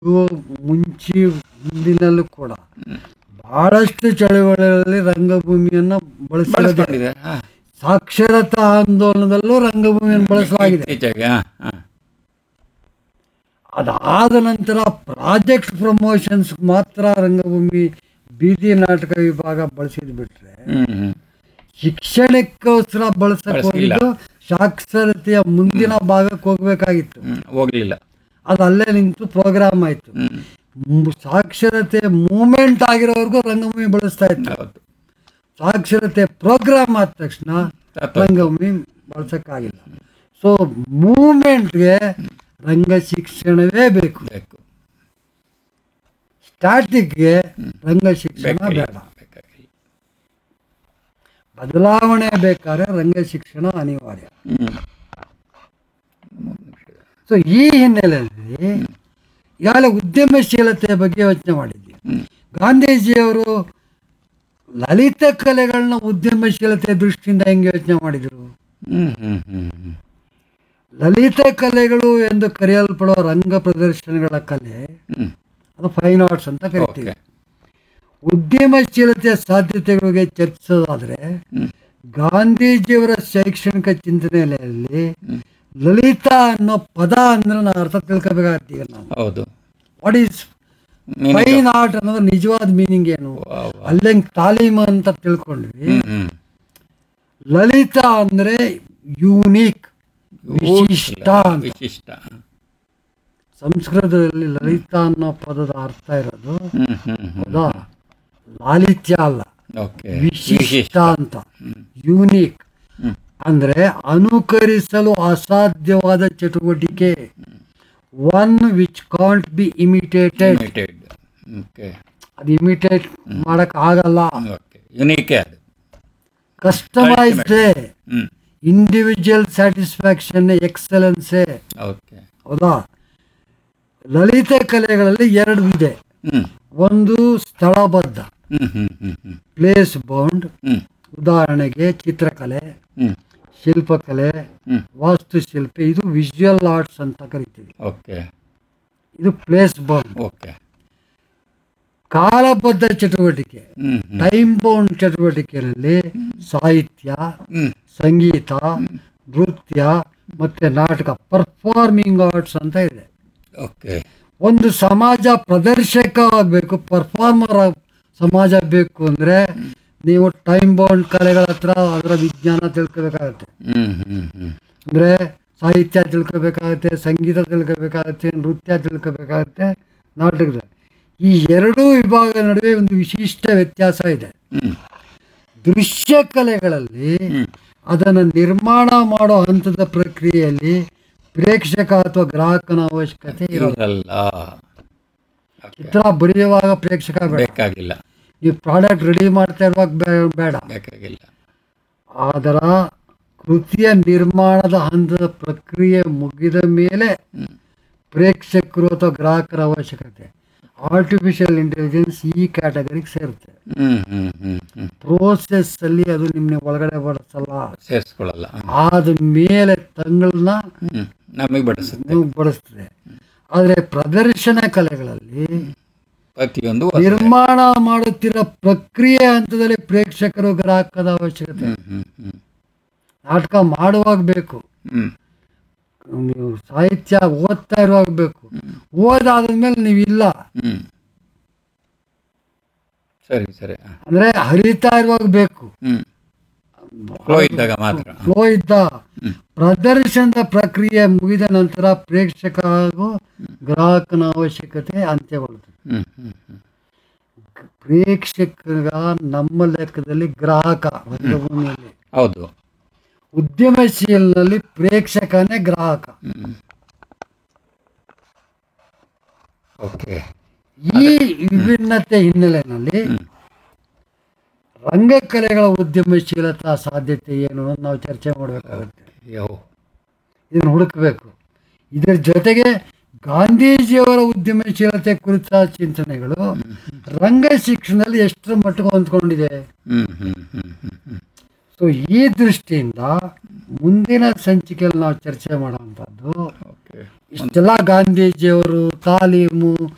ಇವು ಮುಂಚೆ ಮುಂದಿನಲ್ಲೂ ಕೂಡ ಬಹಳಷ್ಟು ಚಳವಳಿಗಳಲ್ಲಿ ರಂಗಭೂಮಿಯನ್ನ ಬಳಸಿರೋದು ಬಳಸ್ಕೊಂಡಿದೆ ಹಾ. ಸಾಕ್ಷರತಾ ಆಂದೋಲನದಲ್ಲೂ ರಂಗಭೂಮಿಯನ್ನು ಬಳಸಲಾಗಿದೆ ಇತ್ತೀಚೆಗೆ ಹಾ, ಹಾ. ಅದಾದ ನಂತರ ಪ್ರಾಜೆಕ್ಟ್ ಪ್ರಮೋಷನ್ಸ್ ಮಾತ್ರ ರಂಗಭೂಮಿ ಬೀದಿ ನಾಟಕ ವಿಭಾಗ ಬಳಸಿದ್ ಬಿಟ್ರೆ ಹ್ಮ್ ಹ್ಮ್ ಶಿಕ್ಷಣಕ್ಕೋಸ್ಕರ ಬಳಸಕ್ ಬಳಸಿಲ್ಲ. ಹೋಗಿದ್ದು ಸಾಕ್ಷರತೆಯ ಮುಂದಿನ ಭಾಗಕ್ಕೆ ಹೋಗ್ಬೇಕಾಗಿತ್ತು ಹ್ಮ್ ಹೋಗ್ಲಿಲ್ಲ ಅದು ಅಲ್ಲೇ ನಿಂತು ಪ್ರೋಗ್ರಾಮ್ ಆಯ್ತು ಹ್ಮ್ ಮು- ಸಾಕ್ಷರತೆ ಮೂಮೆಂಟ್ ಆಗಿರೋವರೆಗೂ ರಂಗಭೂಮಿ ಬಳಸ್ತಾ ಇತ್ತು ಹೌದು ಸಾಕ್ಷರತೆ ಪ್ರೋಗ್ರಾಮ್ ಆದ ತಕ್ಷಣ ತಪ್ಪು. ರಂಗಭೂಮಿ ಬಳಸಕ್ಕಾಗಿಲ್ಲ ಸೊ ಮೂಮೆಂಟ್ಗೆ ರಂಗ ಶಿಕ್ಷಣವೇ ಬೇಕು ಬೇಕು ಸ್ಟಾಟಿಕ್ಗೆ ರಂಗ ಶಿಕ್ಷಣ ಬೇಕಾಗಿಲ್ಲ ಬೇಡ ಬೇಕಾಗಿಲ್ಲ ಬದಲಾವಣೆ ಬೇಕಾದ್ರೆ ರಂಗ ಶಿಕ್ಷಣ ಅನಿವಾರ್ಯ ಹ್ಮ್ ಸೊ ಈ ಹಿನ್ನೆಲೆಯಲ್ಲಿ ಈಗಾಗಲೇ ಉದ್ಯಮಶೀಲತೆಯ ಬಗ್ಗೆ ಯೋಚನೆ ಮಾಡಿದ್ವಿ ಹ್ಮ್. ಗಾಂಧೀಜಿಯವರು ಲಲಿತ ಕಲೆಗಳನ್ನ ಉದ್ಯಮಶೀಲತೆ ದೃಷ್ಟಿಯಿಂದ ಹೆಂಗೆ ಯೋಚನೆ ಮಾಡಿದರು ಹ್ಮ್ ಹ್ಮ್ ಹ್ಮ್ ಹ್ಮ್ ಲಲಿತ ಕಲೆಗಳು ಎಂದು ಕರೆಯಲ್ಪಡುವ ರಂಗ ಪ್ರದರ್ಶನಗಳ ಕಲೆ ಹ್ಮ್ ಅದು ಫೈನ್ ಆರ್ಟ್ಸ್ ಅಂತ ಕರಿತೀವಿ ಓಕೆ ಉದ್ಯಮಶೀಲತೆಯ ಸಾಧ್ಯತೆಗಳಿಗೆ ಚರ್ಚಿಸೋದಾದ್ರೆ ಹ್ಮ್ ಗಾಂಧೀಜಿಯವರ ಶೈಕ್ಷಣಿಕ ಚಿಂತನೆಯಲ್ಲಿ ಲಲಿತ ಅನ್ನೋ ಪದ ಅಂದ್ರೆ ನಾವು ಅರ್ಥ ತಿಳ್ಕೊಬೇಕಾಗತ್ತೆ ಈಗ ನಾವು ಹೌದು what is Meaning fine art ಅನ್ನೋದು ನಿಜವಾದ ಮೀನಿಂಗ್ ಏನು ವಾ, ವಾ. ಅಲ್ಲಂಗ್ ತಾಲೀಮು ಅಂತ ತಿಳ್ಕೊಂಡ್ವಿ ಹ್ಮ್ ಹ್ಮ್ ಲಲಿತ ಅಂದ್ರೆ ಯೂನಿಕ್ ವಿಶಿಷ್ಟ ಅಂತ ವಿಶಿಷ್ಟ ಸಂಸ್ಕೃತದಲ್ಲಿ ಲಲಿತ ಅನ್ನೋ ಪದದ ಅರ್ಥ ಇರೋದು ಹ್ಮ್ ಹ್ಮ್ ಹ್ಮ್ ಹೌದಾ ಲಾಲಿತ್ಯ ಅಲ್ಲ ಓಕೆ ವಿಶಿಷ್ಟ ಅಂತ ಯೂನಿಕ್ ಹ್ಮ್. ಅಂದ್ರೆ ಅನುಕರಿಸಲು ಅಸಾಧ್ಯವಾದ ಚಟುವಟಿಕೆ one which can't be imitated limited okay ಅದು ಇಮಿಟೇಟ್ ಮಾಡಕ್ ಆಗಲ್ಲ ಓಕೆ ಯುನೀಕೆ ಅದು ಕಸ್ಟಮೈಸ್ಡ್ ಹ್ಮ್ ಇಂಡಿವಿಜುವಲ್ ಸ್ಯಾಟಿಸ್ಫ್ಯಾಕ್ಷನ್ ಎಕ್ಸಲೆನ್ಸೇ ಓಕೆ ಹೌದಾ ಲಲಿತ ಕಲೆಗಳಲ್ಲಿ ಎರಡು ಇದೆ ಹ್ಮ್ ಒಂದು ಸ್ಥಳಬದ್ಧ ಹ್ಮ್ ಹ್ಮ್ ಹ್ಮ್ ಹ್ಮ್ ಪ್ಲೇಸ್ ಬೌಂಡ್ ಹ್ಮ್ ಉದಾಹರಣೆಗೆ ಚಿತ್ರಕಲೆ ಹ್ಮ್ ಶಿಲ್ಪಕಲೆ ಹ್ಮ್ ವಾಸ್ತುಶಿಲ್ಪಿ ಇದು ವಿಜುವಲ್ ಆರ್ಟ್ಸ್ ಅಂತ ಕರಿತೀವಿ ಓಕೆ ಇದು ಪ್ಲೇಸ್ ಬೌಂಡ್ ಓಕೆ ಕಾಲಬದ್ಧ ಚಟುವಟಿಕೆ ಹ್ಮ್ ಹ್ಮ್ ಟೈಮ್ ಬೌಂಡ್ ಚಟುವಟಿಕೆಯಲ್ಲಿ ಸಾಹಿತ್ಯ ಹ್ಮ್ ಸಂಗೀತ ನೃತ್ಯ ಮತ್ತೆ ನಾಟಕ ಪರ್ಫಾರ್ಮಿಂಗ್ ಆರ್ಟ್ಸ್ ಅಂತ ಇದೆ ಓಕೆ ಒಂದು ಸಮಾಜ ಪ್ರದರ್ಶಕ ಆಗಬೇಕು ಪರ್ಫಾರ್ಮರ್ ಸಮಾಜ ಬೇಕು ಅಂದ್ರೆ ನೀವು ಟೈಮ್ ಬೌಂಡ್ ಕಲೆಗಳ ಹತ್ರ ಅದರ ವಿಜ್ಞಾನ ತಿಳ್ಕೊಬೇಕಾಗತ್ತೆ ಹ್ಮ್ ಹ್ಮ್ ಹ್ಮ್ ಅಂದ್ರೆ ಸಾಹಿತ್ಯ ತಿಳ್ಕೊಬೇಕಾಗತ್ತೆ ಸಂಗೀತ ತಿಳ್ಕೊಬೇಕಾಗತ್ತೆ ನೃತ್ಯ ತಿಳ್ಕೊಬೇಕಾಗತ್ತೆ ನಾಟಕದ ಈ ಎರಡೂ ವಿಭಾಗದ ನಡುವೆ ಒಂದು ವಿಶಿಷ್ಟ ವ್ಯತ್ಯಾಸ ಇದೆ ಹ್ಮ್ ದೃಶ್ಯ ಕಲೆಗಳಲ್ಲಿ ಹ್ಮ್ ಅದನ್ನು ನಿರ್ಮಾಣ ಮಾಡೋ ಹಂತದ ಪ್ರಕ್ರಿಯೆಯಲ್ಲಿ ಪ್ರೇಕ್ಷಕ ಅಥವಾ ಗ್ರಾಹಕನ ಅವಶ್ಯಕತೆ ಇರೋದು ಇರಲ್ಲ ಓಕೆ ಚಿತ್ರ ಬರೆಯುವಾಗ ಪ್ರೇಕ್ಷಕ ಬೇಡ ಬೇಕಾಗಿಲ್ಲ ನೀವು ಪ್ರಾಡಕ್ಟ್ ರೆಡಿ ಮಾಡ್ತಾ ಇರುವಾಗ ಬೇ- ಬೇಡ ಬೇಕಾಗಿಲ್ಲ ಅದರ ಕೃತಿಯ ನಿರ್ಮಾಣದ ಹಂತದ ಪ್ರಕ್ರಿಯೆ ಮುಗಿದ ಮೇಲೆ ಹ್ಮ್ ಪ್ರೇಕ್ಷಕರು ಅಥವಾ ಗ್ರಾಹಕರ ಅವಶ್ಯಕತೆ ಆರ್ಟಿಫಿಷಿಯಲ್ ಇಂಟೆಲಿಜೆನ್ಸ್ ಈ ಕ್ಯಾಟಗರಿಗೆ ಸೇರುತ್ತೆ ಹ್ಮ್ ಹ್ಮ್ ಹ್ಮ್ ಹ್ಮ್ ಪ್ರೋಸೆಸ್ ಅಲ್ಲಿ ಅದು ನಿಮ್ಮನ್ನ ಒಳಗಡೆ ಬಡಿಸಲ್ಲ ಸೇರಿಸ್ಕೊಳ್ಳಲ್ಲ ಆದ ಮೇಲೆ ತಂಗಳನ್ನ ಹ್ಮ್ ನಮಗೆ ಬಡಿಸುತ್ತೆ ನೀವು ಬಡಿಸ್ತದೆ ಆದರೆ ಪ್ರದರ್ಶನ ಕಲೆಗಳಲ್ಲಿ ಪ್ರತಿಯೊಂದು ಹೊಸದೇ. ನಿರ್ಮಾಣ ಮಾಡುತ್ತಿರೋ ಪ್ರಕ್ರಿಯೆ ಹಂತದಲ್ಲಿ ಪ್ರೇಕ್ಷಕರು ಗ್ರಾಹಕದ ಅವಶ್ಯಕತೆ ಹ್ಮ್ ಹ್ಮ್ ಹ್ಮ್ ನಾಟಕ ಮಾಡುವಾಗ ಬೇಕು ಹ್ಮ್ ನೀವು ಸಾಹಿತ್ಯ ಓದ್ತಾ ಇರುವಾಗ ಬೇಕು ಓದಾದ್ಮೇಲೆ ನೀವು ಇಲ್ಲ ಹ್ಮ್ ಸರಿ ಸರಿ ಹ. ಅಂದ್ರೆ ಹರಿತಾ ಇರುವಾಗ ಬೇಕು ಹ್ಮ್ ಫ್ಲೋ ಇದ್ದಾಗ ಮಾತ್ರ ಫ್ಲೋ ಇದ್ದ ಪ್ರದರ್ಶನದ ಪ್ರಕ್ರಿಯೆ ಮುಗಿದ ನಂತರ ಪ್ರೇಕ್ಷಕ ಹಾಗೂ ಗ್ರಾಹಕನ ಅವಶ್ಯಕತೆ ಅಂತ್ಯಗೊಳ್ಳುತ್ತದೆ ಹ್ಮ್ ಹ್ಮ್ ಹ್ಮ್ ಪ್ರೇಕ್ಷಕ ನಮ್ಮ ಲೆಕ್ಕದಲ್ಲಿ ಗ್ರಾಹಕ ರಂಗಭೂಮಿಯಲ್ಲಿ ಹೌದು ಉದ್ಯಮಶೀಲನಲ್ಲಿ ಪ್ರೇಕ್ಷಕನೇ ಗ್ರಾಹಕ ಹ್ಮ್ ಓಕೆ ಈ ವಿಭಿನ್ನತೆ ಹಿನ್ನೆಲೆಯಲ್ಲಿ ಹ್ಮ್. ರಂಗಕಲೆಗಳ ಉದ್ಯಮಶೀಲತಾ ಸಾಧ್ಯತೆ ಏನು ಅಂತ ನಾವು ಚರ್ಚೆ ಮಾಡಬೇಕಾಗುತ್ತೆ ಯೋ ಇದನ್ನು ಹುಡುಕಬೇಕು ಇದರ ಜೊತೆಗೆ ಗಾಂಧೀಜಿಯವರ ಉದ್ಯಮಶೀಲತೆ ಕುರಿತ ಚಿಂತನೆಗಳು ರಂಗ ಶಿಕ್ಷಣದಲ್ಲಿ ಎಷ್ಟರ ಮಟ್ಟಿಗೆ ಹೊಂದ್ಕೊಂಡಿದೆ ಹ್ಮ್ ಹ್ಮ್ ಹ್ಮ್ ಹ್ಮ್ ಹ್ಮ್ ಸೊ ಈ ದೃಷ್ಟಿಯಿಂದ ಮುಂದಿನ ಸಂಚಿಕೆಯಲ್ಲಿ ನಾವು ಚರ್ಚೆ ಮಾಡುವಂಥದ್ದು ಓಕೆ ಇಷ್ಟೆಲ್ಲ ಗಾಂಧೀಜಿಯವರು ತಾಲೀಮು